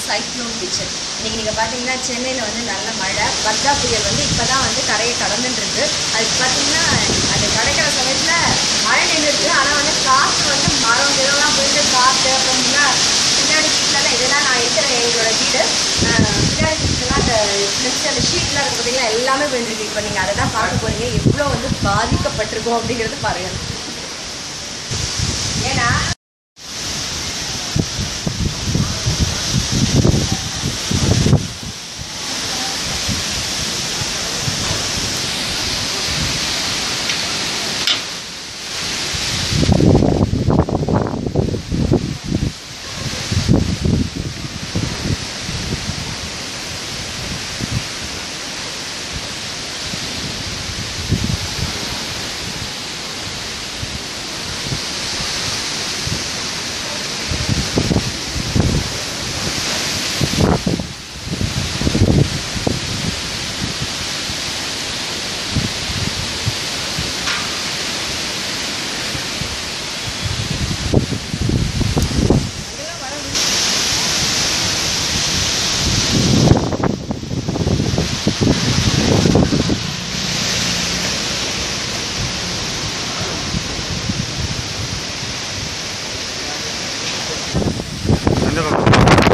Cyclone kitchen இன்னைக்கு நீங்கள் பார்த்தீங்கன்னா சென்னையில் வந்து நல்ல மழை பர்தா புயல் வந்து இப்போ தான் வந்து கரையை கடந்துட்டு இருக்கு அதுக்கு பார்த்தீங்கன்னா அது கிடைக்கிற சமயத்தில் மழை நின்றுருக்கு ஆனால் வந்து காற்று வந்து மரம் இதெல்லாம் போயிட்டு காற்று அப்புறம் முன்னாடி பின்னாடி வீட்டிலலாம் இதெல்லாம் நான் இருக்கிற எங்களோட வீடு அஹ் பின்னாடி வீட்டிலலாம் அந்த ஃப்ளெக்ஸ் அந்த ஷீட்லாம் இருக்கு பார்த்தீங்களா எல்லாமே விழுந்துருக்கு இப்போ நீங்கள் அதை தான் பார்க்க போறீங்க எவ்வளோ வந்து பாதிக்கப்பட்டிருக்கோம் அப்படிங்கிறது பாருங்க ஏன்னா எந்த பக்கம்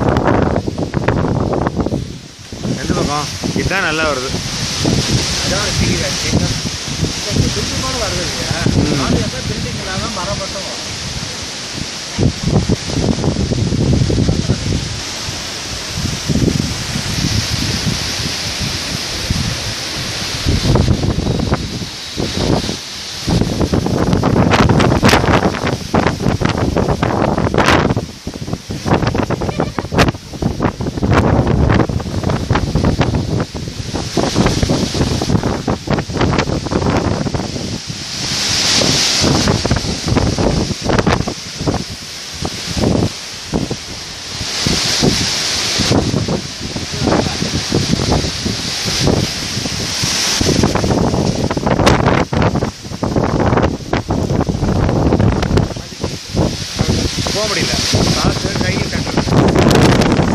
எந்த பக்கம் இதுதான் நல்லா வருது அதான் டிகிரி பில்டிங்கோடு வருது இல்லையா ம். அது எப்போ பில்டிங் இல்லாமல் மரம் மட்டும் வரும் போக முடியல காசு கையில் கட்டுறது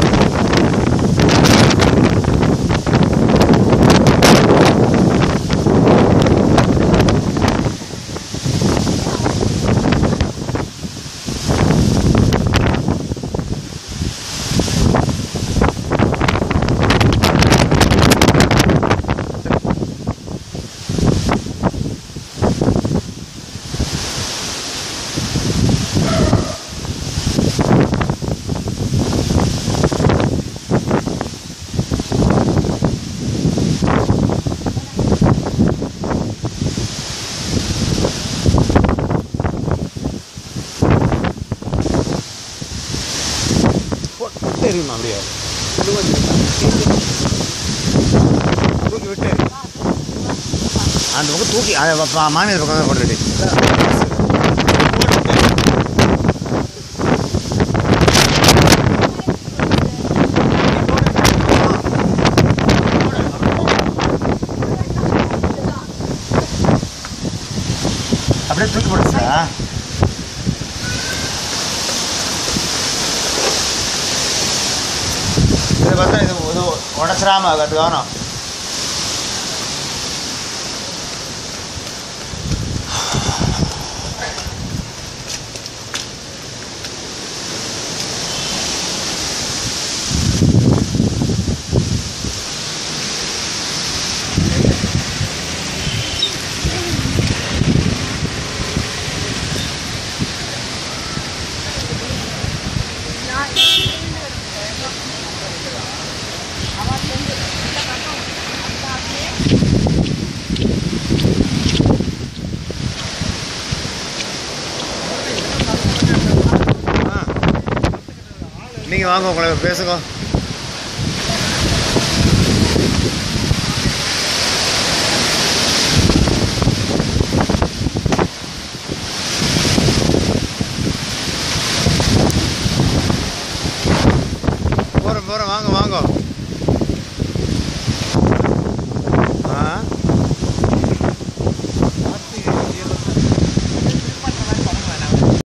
தெரியுமா அப்படியே தூக்கி விட்டு அந்த பக்கம் தூக்கி அதை மாமியார் பக்கம் தான் போட்டுட்டு அப்படியே தூக்கி போடுச்சா இது பார்த்தா இது இது உடச்சிடாம அது கவனம் நீங்கள் வாங்க உங்களை பேசுங்க போகிறோம் போகிறோம் வாங்க வாங்க